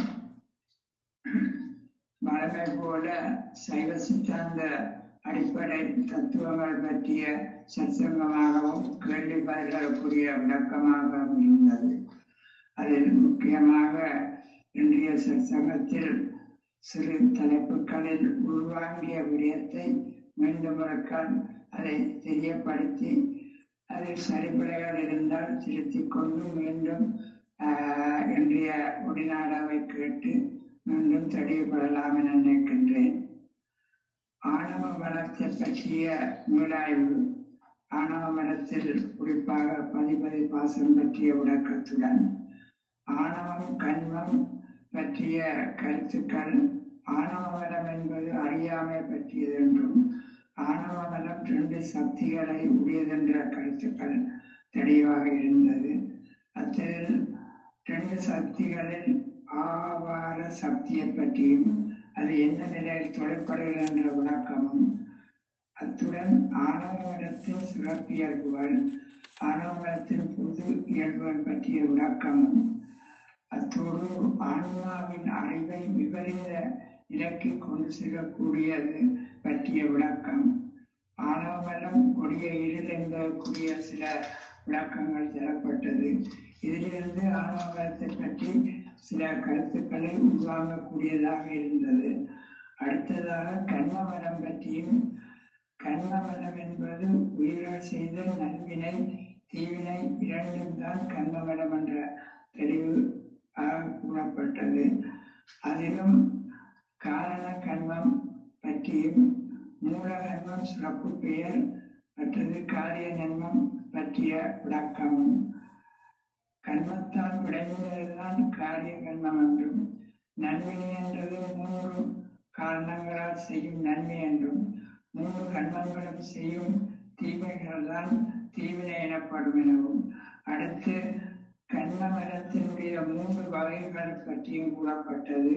வழமை போல சைவ சித்தாந்த அடிப்படை தத்துவங்கள் பற்றிய சற்சங்கமாகவும் கேள்வி பதில்களுக்குரிய விளக்கமாகவும் இருந்தது அதில் முக்கியமாக இன்றைய சற்சங்கத்தில் சிறு தலைப்புகளில் உள்வாங்கிய விடயத்தை மீண்டும் ஒருக்கால் அதை தெரியப்படுத்தி அதில் சரிபிழைகள் இருந்தால் திருத்திக் கொண்டு மீண்டும் ஆஹ், இன்றைய ஒடிநாடாவை கேட்டு மீண்டும் தெளிவுபடலாம் என நினைக்கின்றேன் ஆணவ மலத்தை பற்றிய மீளாய்வு ஆணவ மலத்தில் குறிப்பாக பதிபதி பாசம் பற்றிய விளக்கத்துடன் ஆணவம் கண்மம் பற்றிய கருத்துக்கள் ஆணவ மலம் என்பது அறியாமை பற்றியது என்றும் ஆணவ மலம் ரெண்டு சக்திகளை உடையதென்ற கருத்துக்கள் தெளிவாக இருந்தது அத்தில் ரெண்டு சக்திகளில் ஆவார சக்தியை பற்றியும் அது எந்த நிலையில் தொழிற்படுகிறது என்ற விளக்கமும் அத்துடன் ஆணவமலத்தின் சிறப்பியல்புகள் ஆணவமலத்தின் பொது இயல்புகள் பற்றிய விளக்கமும் அத்தோடு ஆன்மாவின் அறிவை விபரீத நிலைக்கு கொண்டு செல்லக்கூடியது பற்றிய விளக்கம் ஆணவமலம் கொடிய இருள் என்பதற்குரிய சில விளக்கங்கள் தரப்பட்டது இதிலிருந்து ஆணவமலத்தை பற்றி சில கருத்துக்களை உள்வாங்கக்கூடியதாக இருந்தது அடுத்ததாக கண்மமலம் பற்றியும் கண்மமலம் என்பது உயிர்கள் செய்த நல்வினை தீவினை இரண்டும் தான் கண்மமலம் என்ற தெளிவு ஆக கூறப்பட்டது அதிலும் காரண கண்மம் பற்றியும் மூல கண்மம் சிறப்பு பெயர் மற்றது காரிய நன்மம் பற்றிய விளக்கமும் கர்மத்தால் விளைந்ததுதான் காரிய கர்மம் என்றும் நன்மை என்றது மூன்று காரணங்களால் செய்யும் நன்மை என்றும் மூன்று கர்மங்களும் செய்யும் தீமைகள் தான் தீவினை எனப்படும் எனவும் அடுத்து கர்ம மரத்தினுடைய மூன்று வகைகள் பற்றியும் கூறப்பட்டது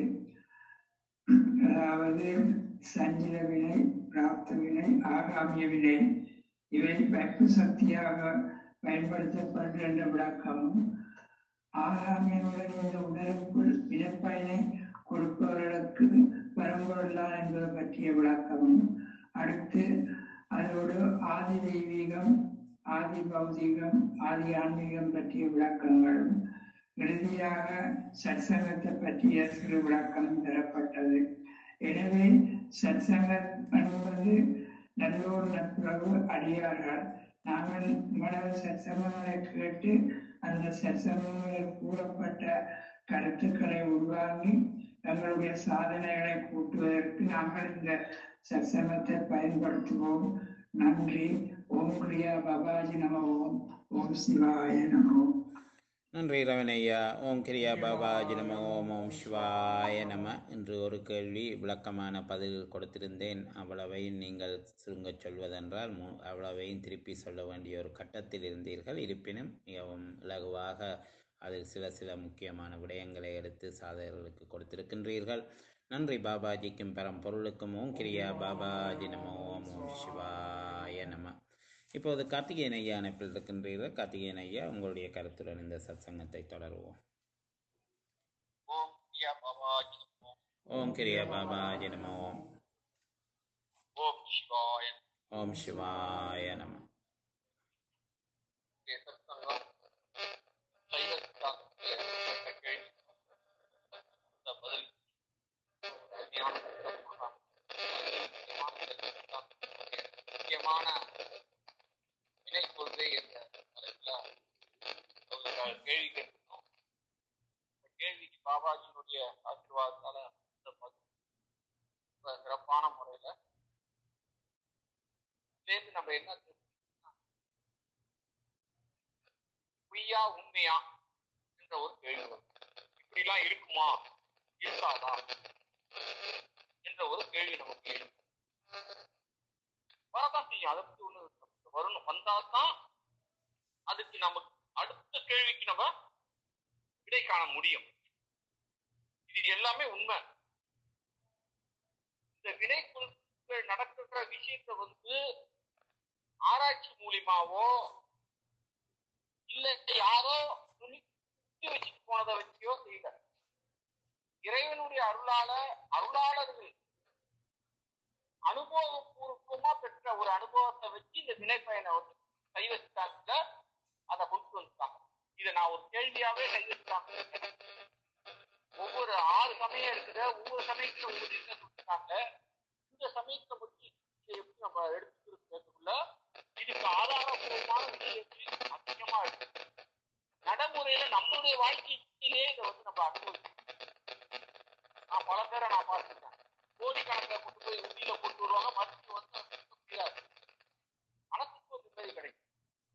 அதாவது சஞ்சித வினை பிராப்த வினை ஆகாமிய வினை இவை வைப்பு சக்தியாக பயன்படுத்தப்படுகின்ற விளக்கமும் ஆகாமியனுடன் இந்த உடலுக்குள் வினைப்பயனை கொடுப்பவர்களுக்கு பரம்பொருளான் என்பது பற்றிய விளக்கமும் அடுத்து அதோடு ஆதி தெய்வீகம் ஆதி பௌதீகம் ஆதி ஆன்மீகம் பற்றிய விளக்கங்களும் இறுதியாக சத்சங்கத்தை பற்றிய சிறு விளக்கம் பெறப்பட்டது எனவே சத்சங்கம் என்பது நல்லோர் நட்புறவு அடியார்கள் நாங்கள் இவ்வளவு சத்சங்கங்களை கேட்டு அந்த சத்சங்கங்களில் கூறப்பட்ட கருத்துக்களை உள்வாங்கி தங்களுடைய சாதனைகளை கூட்டுவதற்கு நாங்கள் இந்த சத்சங்கத்தை பயன்படுத்துவோம் நன்றி ஓம் கிரியா பாபாஜி நம ஓம் ஓம் சிவாய நம ஓம் நன்றி ரவணையா ஓம் கிரியா பாபாஜி நம ஓம் ஓம் சிவாய நம என்று ஒரு கேள்வி விளக்கமான பதில் கொடுத்திருந்தேன் அவ்வளவையும் நீங்கள் சுருங்கச் சொல்வதென்றால் மு- அவ்வளவையும் திருப்பி சொல்ல வேண்டிய ஒரு கட்டத்தில் இருந்தீர்கள் இருப்பினும் மிகவும் இலகுவாக அதில் சில சில முக்கியமான விடயங்களை எடுத்து சாதகர்களுக்கு கொடுத்திருக்கின்றீர்கள் நன்றி பாபாஜிக்கும் பரம்பொருளுக்கும் ஓம் கிரியா பாபாஜி நம ஓம் ஓம் சிவாய நம இப்போது கார்த்திகேயன் ஐயா அணைப்பில் இருக்கின்றீர்கள் கார்த்திகேயன் ஐயா உங்களுடைய கருத்துடன் இந்த சத்சங்கத்தை தொடருவோம் ஓம் கிரியா பாபாஜி நமோ ஓம் கிரியா பாபாஜி நம ஓம் ஓம் சிவாய ஓம் சிவாய நம நமோ. சத்சங்கம் சைவ சித்தாந்தத்திலே கேட்ட கேள்வி. அந்த பதில் ஞான சத்சங்கமாக ஞான சத்சங்கத்திலே முக்கியமான வினை கொள்கை என்ற தலைப்புல ஒரு கேள்வி கேட்டிருந்தோம் இந்த கேள்விக்கு பாபாஜியினுடைய ஆசீர்வாதத்தால இந்த பதில் ரொம்ப சிறப்பான முறையில சேர்ந்து நம்ம என்ன தெரிஞ்சுக்கணும்னா, பொய்யா உண்மையா என்ற ஒரு கேள்வி வரும் இப்படிலாம் இருக்குமா இருக்காதா என்ற ஒரு கேள்வி நமக்கு எழும் வரதான் செய்யும் அதை பத்தி ஒண்ணு வரணும் வந்தாதான் அதுக்கு நமக்கு அடுத்த கேள்விக்கு நம்ம விடை காண முடியும் இது எல்லாமே உண்மை இந்த வினைக்குழுக்கள் நடக்கின்ற விஷயத்தை வந்து ஆராய்ச்சி மூலியமாவோ இல்ல யாரோ நுணுக்கி வச்சுட்டு போனதை வச்சியோ செய்யல இறைவனுடைய அருளால அருளாளர்கள் அனுபவபூர்வமா பெற்ற ஒரு அனுபவத்தை வச்சு இந்த வினைப்பயனை வந்து கைவச்சிட்டாங்க அதை கொண்டு வந்துட்டாங்க இதை நான் ஒரு கேள்வியாவே கைவச்சிட்டாங்க ஒவ்வொரு ஆறு சமயம் இருக்குது ஒவ்வொரு சமயத்துல ஒவ்வொரு விஷயம் சொல்லிட்டாங்க இந்த சமயத்தை பற்றி எப்படி நம்ம எடுத்துக்கிறதுக்குள்ள இதுக்கு ஆதாரபூர்வமான விஷயங்கள் அதிகமா இருக்கு நடைமுறையில நம்மளுடைய வாழ்க்கையிலே இதை வந்து நம்ம அனுபவிக்கணும் நான் பல பேரை நான் பார்த்துருக்கேன் கோடிக்கணக்கில் கொண்டு போய் உண்டியில போட்டு வருவாங்க மறுத்து வந்து அது முடியாது மனசுக்கு ஒரு நிம்மதி கிடைக்கும்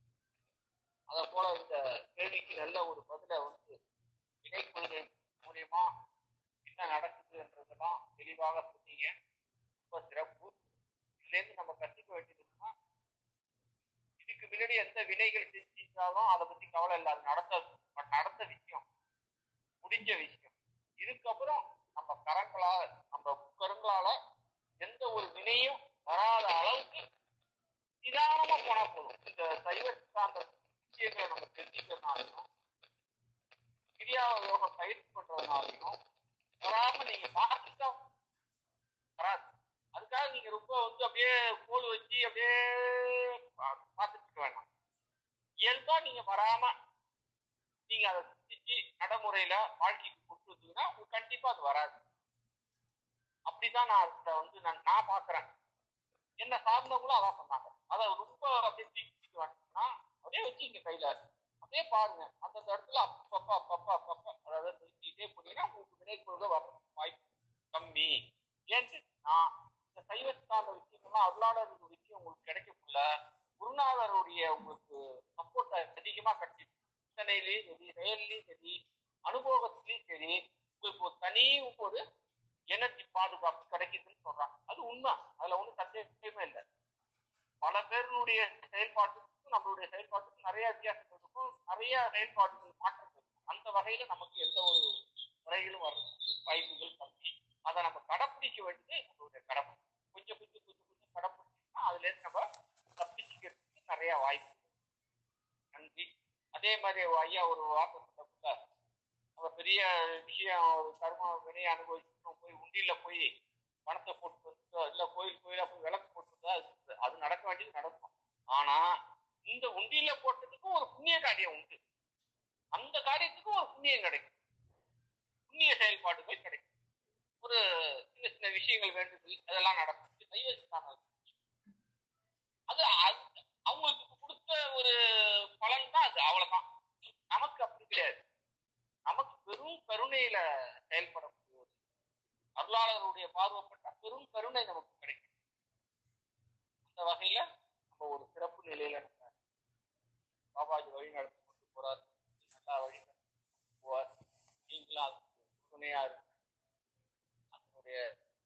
அத போல இந்த கேள்விக்கு நல்ல ஒரு பதில வந்து இணைக்குழுவை மூலியமா என்ன நடக்குதுன்றதெல்லாம் தெளிவாக சொன்னீங்க ரொம்ப சிறப்பு இதுலேருந்து நம்ம கற்றுக்க வேண்டியதுன்னா இதுக்கு முன்னாடி எந்த வினைகள் செஞ்சிருந்தாலும் அதை பத்தி கவலை இல்லை அது நடந்த நடந்த விஷயம் முடிஞ்ச விஷயம் இதுக்கப்புறம் நம்ம கரங்களால நம்ம கருங்களால எந்த ஒரு வினையும் வராத அளவுக்கு நிதானமா போனா போதும் இந்த சைவ சித்தாந்த விஷயங்களை நம்ம தெரிஞ்சுக்கிறதுனாலையும் கிரியா யோகம் பயிற்சி பண்றதுனாலையும் வராம நீங்க பார்த்துட்டா வராது அதுக்காக நீங்க ரொம்ப வந்து அப்படியே கோல் வச்சு அப்படியே பா- பார்த்துட்டு இருக்க வேண்டாம் இயல்பா நீங்க வராம நீங்க அதை சிந்திச்சு நடைமுறையில வாழ்க்கைக்கு கொண்டு வந்தீங்கன்னா உங்களுக்கு கண்டிப்பா அது வராது அப்படிதான் நான் அதை வந்து நான் நான் பாக்குறேன் என்ன சார்ந்தவங்களும் அதான் சொன்னாங்க அதை ரொம்ப அப்படியே தூக்கிட்டு வந்துட்டோம்னா அப்படியே வச்சுங்க கையில அப்படியே பாருங்க அந்தந்த இடத்துல அப்பப்ப அப்பப்ப அப்பப்ப அதாவது நிறுத்திட்டே போனீங்கன்னா உங்களுக்கு வினைக்குழுக வர வாய்ப்பு கம்மி ஏன்ட்டு நான் இந்த சைவ சித்தாந்த விஷயங்கள்லாம் அருளாளர் விஷயம் உங்களுக்கு கிடைக்கக்குள்ள குருநாதருடைய உங்களுக்கு சப்போர்ட் அதிகமா கிடைக்கும் சிந்தனையிலையும் சரி செயல்லையும் சரி அனுபவத்திலையும் சரி உங்களுக்கு ஒரு தனி ஒரு எனர்ஜி பாதுகாப்பு கிடைக்குதுன்னு சொல்றாங்க அது உண்மை அதுல ஒன்றும் சந்தேகமே இல்லை பல பேருடைய செயல்பாட்டுக்கும் நம்மளுடைய செயல்பாட்டுக்கும் நிறைய வித்தியாசங்கள் இருக்கும் நிறைய செயல்பாடுகள் மாற்றம் இருக்கும் அந்த வகையில நமக்கு எந்த ஒரு குறைகளும் வர்றதுக்கு வாய்ப்புகள் கம்மி அதை நம்ம கடைப்பிடிக்க வேண்டியது நம்மளுடைய கடமை கொஞ்சம் கொஞ்சம் கொஞ்சம் கொஞ்சம் கடைப்பிடிச்சோம்னா அதுல இருந்து நம்ம தப்பிச்சுக்கிறதுக்கு நிறைய வாய்ப்பு இருக்கு. நன்றி அதே மாதிரி ஐயா ஒரு வார்த்தை சொன்னப்ப நம்ம பெரிய விஷயம் ஒரு கர்ம வினையை அனுபவிச்சு போய் உண்டியில போய் பணத்தை போட்டு வந்துட்டோ இல்ல கோயில் கோயிலா போய் விளக்கு போட்டு வந்தா அது அது நடக்க வேண்டியது நடக்கும் ஆனா இந்த உண்டியில போட்டதுக்கும் ஒரு புண்ணிய காரியம் உண்டு அந்த காரியத்துக்கும் ஒரு புண்ணியம் கிடைக்கும் புண்ணிய செயல்பாடுகள் கிடைக்கும் ஒரு சின்ன சின்ன விஷயங்கள் வேண்டுதல் அதெல்லாம் நடக்கும் இது சைவ சித்தாந்தம். அது அது- அவங்களுக்கு கொடுத்த ஒரு பலன் தான் அது அவ்வளவுதான் நமக்கு அப்படி கிடையாது நமக்கு பெரும் கருணையில செயல்படக்கூடிய ஒரு அருளாளருடைய பார்வைப்பட்ட பெரும் கருணை நமக்கு கிடைக்கும் அந்த வகையில நம்ம ஒரு சிறப்பு நிலையில நம்ம பாபாஜி வழி நடத்தி கொண்டு போறார் நல்லா வழி நடத்தி கொண்டு போவார் நீங்களும் அதுக்கு துணையா இருக்கு அதனுடைய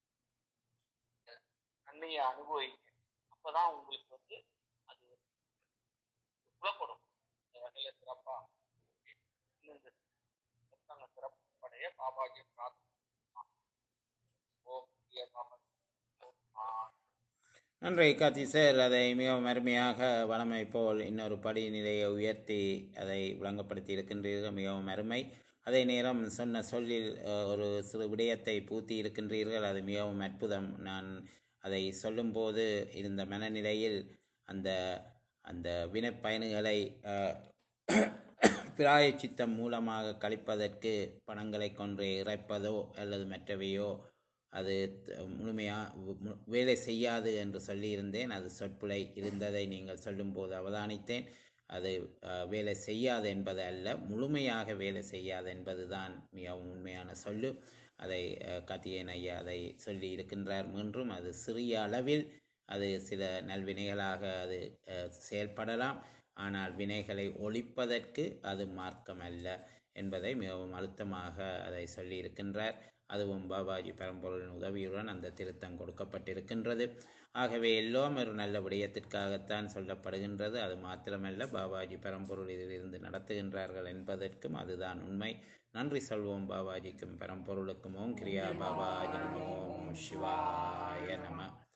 நன்மையை அனுபவிங்க அப்பதான் உங்களுக்கு வந்து அது புலப்படும் இந்த வகையில சிறப்பா இன்னும் இந்த புத்தக சிறப்பு படைய பாபாஜி பிரார்த்தனை ஓம் பிரிய பாபாஜி ஓம் ஆ நன்றி கார்த்தி சார் அதை மிகவும் அருமையாக வளமை போல் இன்னொரு படி நிலையை உயர்த்தி அதை விளங்கப்படுத்தி இருக்கின்றீர்கள் மிகவும் அருமை அதே நேரம் சொன்ன சொல்லில் அஹ், ஒரு சிறு விடயத்தை பூத்தி இருக்கின்றீர்கள் அது மிகவும் அற்புதம் நான் அதை சொல்லும்போது இருந்த மனநிலையில் அந்த அந்த வினைப்பயன்களை அஹ், பிராயச்சித்தம் மூலமாக கழிப்பதற்கு பணங்களை கொண்டு இறைப்பதோ அல்லது மற்றவையோ அது த- முழுமையா மு- மு- வேலை செய்யாது என்று சொல்லியிருந்தேன் அது சொற்பிழை இருந்ததை நீங்கள் சொல்லும்போது அவதானித்தேன் அது அஹ், வேலை செய்யாது என்பது அல்ல முழுமையாக வேலை செய்யாது என்பதுதான் மிகவும் உண்மையான சொல்லு அதை அஹ், கார்த்திகேயன் ஐயா அதை சொல்லி இருக்கின்றார் மீண்டும் அது சிறிய அளவில் அது சில நல்வினைகளாக அது அஹ், செயல்படலாம் ஆனால் வினைகளை ஒழிப்பதற்கு அது மார்க்கம் அல்ல என்பதை மிகவும் அழுத்தமாக அதை சொல்லி இருக்கின்றார் அதுவும் பாபாஜி பரம்பொருளின் உதவியுடன் அந்த திருத்தம் கொடுக்கப்பட்டிருக்கின்றது ஆகவே எல்லோரும் ஒரு நல்ல விடயத்திற்காகத்தான் சொல்லப்படுகின்றது அது மாத்திரமல்ல பாபாஜி பரம்பொருள் இதிலிருந்து நடத்துகின்றார்கள் என்பதற்கும் அதுதான் உண்மை நன்றி சொல்வோம் பாபாஜிக்கும் பரம்பொருளுக்கும் ஓம் கிரியா பாபாஜி நமோ ஓம் சிவாய நம